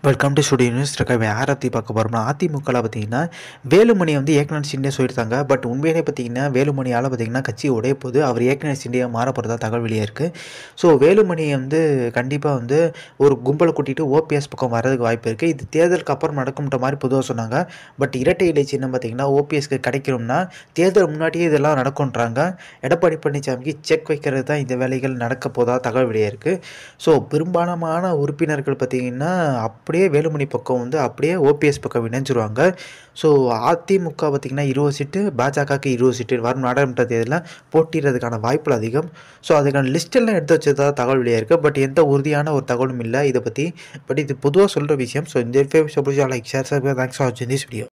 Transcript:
welcome to studio news இருக்க யாரை பற்றி பார்க்க போகிறோம்னா அதிமுகவில் பார்த்தீங்கன்னா வேலுமணி வந்து ஏக்நாத் சிண்டே சொல்லியிருந்தாங்க பட் உண்மையிலே பார்த்தீங்கன்னா வேலுமணியால் பார்த்தீங்கன்னா கட்சி உடைய போது அவர் ஏக்நாத் சிண்டியாக மாற போகிறதா தகவல் வெளியாக இருக்குது ஸோ வேலுமணி வந்து கண்டிப்பாக வந்து ஒரு கும்பலை கூட்டிகிட்டு ஓபிஎஸ் பக்கம் வர்றதுக்கு வாய்ப்பு இருக்குது இது தேர்தலுக்கு அப்புறம் நடக்கும்ன்ற மாதிரி பொதுவாக சொன்னாங்க பட் இரட்டை இலை சின்னம் பார்த்தீங்கன்னா ஓபிஎஸ்க்கு கிடைக்கணும்னா தேர்தல் முன்னாடியே இதெல்லாம் நடக்கும்ன்றாங்க எடப்பாடி பழனிசாமிக்கு செக் வைக்கிறது தான் இந்த வேலைகள் நடக்க போதா தகவல் வெளியாக இருக்குது ஸோ பெரும்பாலான உறுப்பினர்கள் பார்த்தீங்கன்னா அப்படியே வேலுமணி பக்கம் வந்து அப்படியே ஓபிஎஸ் பக்கம் இணைஞ்சிருவாங்க ஸோ அதிமுக பார்த்திங்கன்னா இருபது சீட்டு பாஜகவுக்கு இருபது சீட்டு வரும் நாடாளுமன்ற தேர்தலில் போட்டிடுறதுக்கான வாய்ப்புகள் அதிகம் ஸோ அதுக்கான லிஸ்ட்டெல்லாம் எடுத்து வச்சதா தகவல் வெளியாக இருக்குது பட் எந்த உறுதியான ஒரு தகவலும் இல்லை இதை பற்றி பட் இது பொதுவாக சொல்கிற விஷயம் ஸோ இந்த information like share sir thanks for வாட்சிங் திஸ் வீடியோ